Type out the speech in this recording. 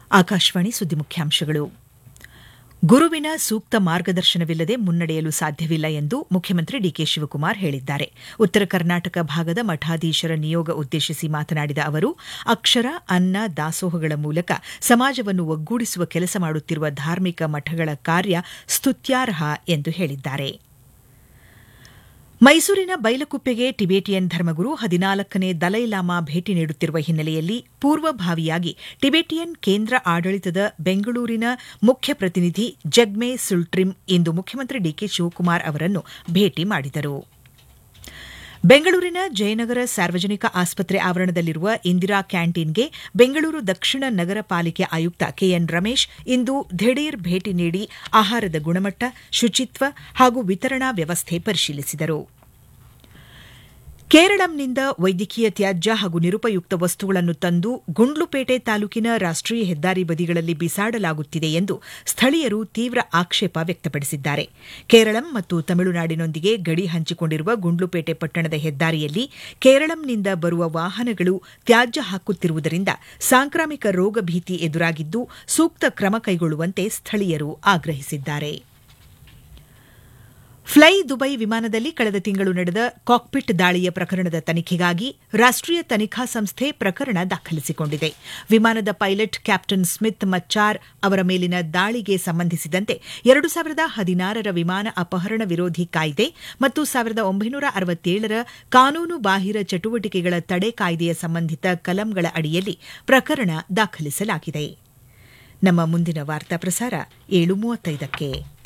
ಆಕಾಶವಾಣಿ ಸುದ್ದಿ ಮುಖ್ಯಾಂಶಗಳು ಗುರುವಿನ ಸೂಕ್ತ ಮಾರ್ಗದರ್ಶನವಿಲ್ಲದೆ ಮುನ್ನಡೆಯಲು ಸಾಧ್ಯವಿಲ್ಲ ಎಂದು ಮುಖ್ಯಮಂತ್ರಿ ಡಿಕೆ ಶಿವಕುಮಾರ್ ಹೇಳಿದ್ದಾರೆ ಉತ್ತರ ಕರ್ನಾಟಕ ಭಾಗದ ಮಠಾಧೀಶರ ನಿಯೋಗ ಉದ್ದೇಶಿಸಿ ಮಾತನಾಡಿದ ಅವರು ಅಕ್ಷರ ಅನ್ನ ದಾಸೋಹಗಳ ಮೂಲಕ ಸಮಾಜವನ್ನು ಒಗ್ಗೂಡಿಸುವ ಕೆಲಸ ಮಾಡುತ್ತಿರುವ ಧಾರ್ಮಿಕ ಮಠಗಳ ಕಾರ್ಯ ಸ್ತುತ್ಯಾರ್ಹ ಎಂದು ಹೇಳಿದ್ದಾರೆ ಮೈಸೂರಿನ ಬೈಲಕುಪ್ಪೆಗೆ ಟಿಬೇಟಿಯನ್ ಧರ್ಮಗುರು ಹದಿನಾಲ್ಕನೇ ದಲೈಲಾಮಾ ಭೇಟಿ ನೀಡುತ್ತಿರುವ ಹಿನ್ನೆಲೆಯಲ್ಲಿ ಪೂರ್ವಭಾವಿಯಾಗಿ ಟಿಬೇಟಿಯನ್ ಕೇಂದ್ರ ಆಡಳಿತದ ಬೆಂಗಳೂರಿನ ಮುಖ್ಯ ಪ್ರತಿನಿಧಿ ಜಗ್ಮೆ ಸುಲ್ಟ್ರಿಮ್ ಇಂದು ಮುಖ್ಯಮಂತ್ರಿ ಡಿಕೆ ಶಿವಕುಮಾರ್ ಅವರನ್ನು ಭೇಟಿ ಮಾಡಿದರು ಬೆಂಗಳೂರಿನ ಜಯನಗರ ಸಾರ್ವಜನಿಕ ಆಸ್ಪತ್ರೆ ಆವರಣದಲ್ಲಿರುವ ಇಂದಿರಾ ಕ್ಯಾಂಟೀನ್ಗೆ ಬೆಂಗಳೂರು ದಕ್ಷಿಣ ನಗರ ಪಾಲಿಕೆ ಆಯುಕ್ತ ಕೆಎನ್ ರಮೇಶ್ ಇಂದು ದಿಢೀರ್ ಭೇಟಿ ನೀಡಿ ಆಹಾರದ ಗುಣಮಟ್ಟ ಶುಚಿತ್ವ ಹಾಗೂ ವಿತರಣಾ ವ್ಯವಸ್ಥೆ ಪರಿಶೀಲಿಸಿದರು ಕೇರಳಂನಿಂದ ವೈದ್ಯಕೀಯ ತ್ಯಾಜ್ಯ ಹಾಗೂ ನಿರುಪಯುಕ್ತ ವಸ್ತುಗಳನ್ನು ತಂದು ಗುಂಡ್ಲುಪೇಟೆ ತಾಲೂಕಿನ ರಾಷ್ಟೀಯ ಹೆದ್ದಾರಿ ಬದಿಗಳಲ್ಲಿ ಬಿಸಾಡಲಾಗುತ್ತಿದೆ ಎಂದು ಸ್ಥಳೀಯರು ತೀವ್ರ ಆಕ್ಷೇಪ ವ್ಯಕ್ತಪಡಿಸಿದ್ದಾರೆ ಕೇರಳಂ ಮತ್ತು ತಮಿಳುನಾಡಿನೊಂದಿಗೆ ಗಡಿ ಹಂಚಿಕೊಂಡಿರುವ ಗುಂಡ್ಲುಪೇಟೆ ಪಟ್ಟಣದ ಹೆದ್ದಾರಿಯಲ್ಲಿ ಕೇರಳಂನಿಂದ ಬರುವ ವಾಹನಗಳು ತ್ಯಾಜ್ಯ ಹಾಕುತ್ತಿರುವುದರಿಂದ ಸಾಂಕ್ರಾಮಿಕ ರೋಗ ಭೀತಿ ಎದುರಾಗಿದ್ದು ಸೂಕ್ತ ಕ್ರಮ ಕೈಗೊಳ್ಳುವಂತೆ ಸ್ಥಳೀಯರು ಆಗ್ರಹಿಸಿದ್ದಾರೆ ಫ್ಲೈ ದುಬೈ ವಿಮಾನದಲ್ಲಿ ಕಳೆದ ತಿಂಗಳು ನಡೆದ ಕಾಕ್ಪಿಟ್ ದಾಳಿಯ ಪ್ರಕರಣದ ತನಿಖೆಗಾಗಿ ರಾಷ್ಟೀಯ ತನಿಖಾ ಸಂಸ್ಥೆ ಪ್ರಕರಣ ದಾಖಲಿಸಿಕೊಂಡಿದೆ ವಿಮಾನದ ಪೈಲಟ್ ಕ್ಯಾಪ್ಟನ್ ಸ್ಮಿತ್ ಮಚ್ಚಾರ್ ಅವರ ಮೇಲಿನ ದಾಳಿಗೆ ಸಂಬಂಧಿಸಿದಂತೆ ಎರಡು ಸಾವಿರದ ಹದಿನಾರರ ವಿಮಾನ ಅಪಹರಣ ವಿರೋಧಿ ಕಾಯ್ದೆ ಮತ್ತು ಸಾವಿರದ ಒಂಬೈನೂರ ಅರವತ್ತೇಳರ ಕಾನೂನು ಬಾಹಿರ ಚಟುವಟಿಕೆಗಳ ತಡೆ ಕಾಯ್ದೆಯ ಸಂಬಂಧಿತ ಕಲಂಗಳ ಅಡಿಯಲ್ಲಿ ಪ್ರಕರಣ ದಾಖಲಿಸಲಾಗಿದೆ ನಮ್ಮ ಮುಂದಿನ ವಾರ್ತಾ ಪ್ರಸಾರ ಏಳು ಮೂವತ್ತೈದಕ್ಕೆ